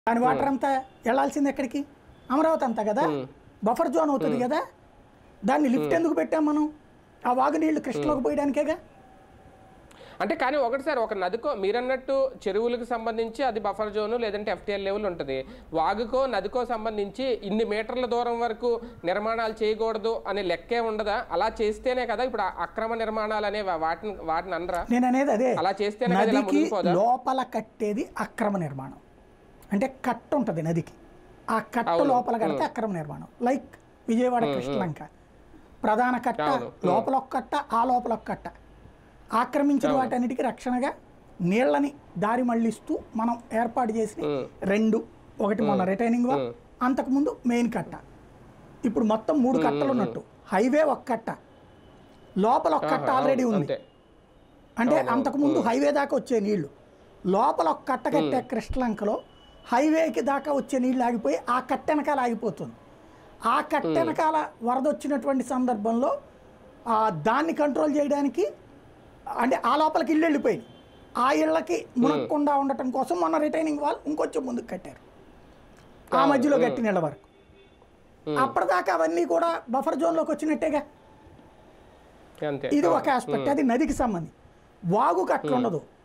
దాని వాటర్ అంతా వెళ్ళాల్సింది ఎక్కడికి అమరావతి అంతా కదా బఫర్ జోన్ అవుతుంది కదా దాన్ని లిఫ్ట్ ఎందుకు పెట్టాం మనం ఆ వాగు నీళ్లు కృష్ణలోకి పోయడానికేగా అంటే కానీ ఒకటి సార్ ఒక నదికో మీరన్నట్టు చెరువులకు సంబంధించి అది బఫర్ జోను లేదంటే ఎఫ్టీఎల్ లెవెల్ ఉంటుంది వాగుకో నదికో సంబంధించి ఇన్ని మీటర్ల దూరం వరకు నిర్మాణాలు చేయకూడదు అనే లెక్కే ఉండదా అలా చేస్తేనే కదా ఇప్పుడు ఆ అక్రమ నిర్మాణాలు అనే వా- వాటిని వాటిని అనరా నేను అనేది అదే అలా చేస్తేనే కదా ఇలా నదికి ముందుకు పోదా లోపల కట్టేది అక్రమ నిర్మాణం అంటే కట్ట ఉంటుంది నదికి ఆ కట్ట లోపల కడితే అక్రమ నిర్మాణం లైక్ విజయవాడ కృష్ణలంక ప్రధాన కట్ట లోపల ఒక కట్ట ఆ లోపల ఒక కట్ట ఆక్రమించిన వాటన్నిటికీ రక్షణగా నీళ్ళని దారి మళ్ళిస్తూ మనం ఏర్పాటు చేసి ఉమ్. రెండు ఒకటి మొన్న రిటైనింగ్ వాల్ అంతకుముందు మెయిన్ కట్ట ఇప్పుడు మొత్తం మూడు కట్టలు ఉన్నట్టు హైవే ఒక కట్ట లోపల ఒక కట్ట ఆల్రెడీ ఉంది అంతే అంటే అంతకుముందు హైవే దాకా వచ్చే నీళ్లు లోపల ఒక కట్ట కట్టే కృష్ణలంకలో హైవేకి దాకా వచ్చే నీళ్లు ఆగిపోయి ఆ కట్ట వెనకాల ఆగిపోతుంది ఆ కట్ట వెనకాల వరద వచ్చినటువంటి సందర్భంలో ఆ, దాన్ని కంట్రోల్ చేయడానికి అంటే ఆ లోపలికి ఇల్లు వెళ్ళిపోయింది ఆ ఇళ్ళకి మునక్కుండా ఉండటం కోసం మొన్న రిటైనింగ్ వాల్ ఇంకొంచెం ముందుకు కట్టారు ఆ మధ్యలో గట్టి నీళ్ళ వరకు అప్పటిదాకా అవన్నీ కూడా బఫర్ జోన్లోకి వచ్చినట్టేగా అంతే ఇది ఒక ఆస్పెక్ట్ అది నదికి సంబంధించి వాగుకి అట్లా ఉండదు